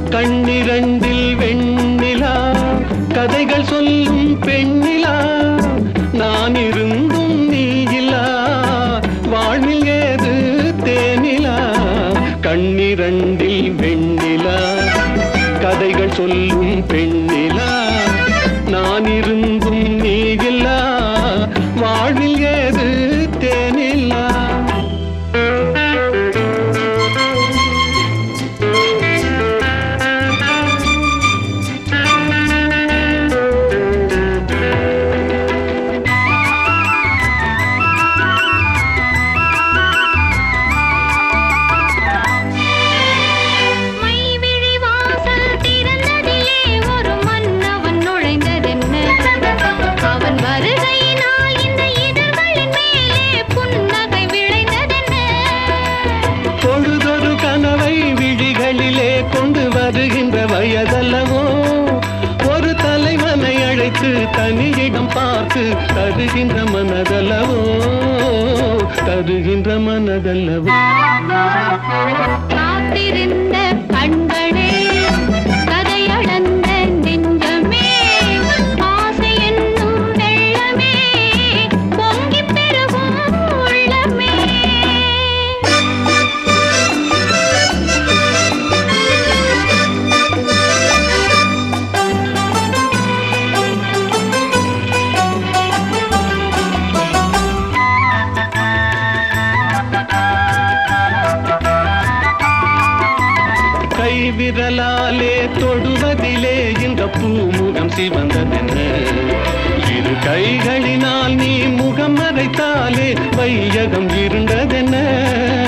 கண்ணிரண்டில் வெண்ணிலா கதைகள் சொல்லும் பெண்ணிலா நான் இருந்தும் நீ இல்லா வாழ்வில் ஏது தேனிலா கண்ணிரண்டில் வெண்ணிலா கதைகள் சொல்லும் பெண்ணிலா நான் இருந்தும் நீ இல்லா வாழ்வில் ஏது தேனிலா மைவிழி வாசல் திறந்ததிலே ஒரு மன்னவன் நுழைந்ததென்ன அவன் வருகையினால் இந்த இதழ்களின் மேலே புன்னகை விளைந்ததென்ன பொழுதொரு கனவை விழிகளிலே கொண்டு வருகின்ற வயதல்லவோ ஒரு தலைவனை அழைத்து தனியிடம் பார்த்து தருகின்ற மனதல்லவோ தருகின்ற மனதல்லவோ காத்திருந்த கண்களே கதையளந்த நெஞ்சமே ஆசை என்னும் வெள்ளமே பொங்கிப் பெருகும் உள்ளமே கைவிரலாலே தொடுவதிலே இந்த பூமுகம் சிவந்ததென்ன இரு கைகளினால் நீ முகம் மறைத்தாலே வையகம் இருண்டதென்ன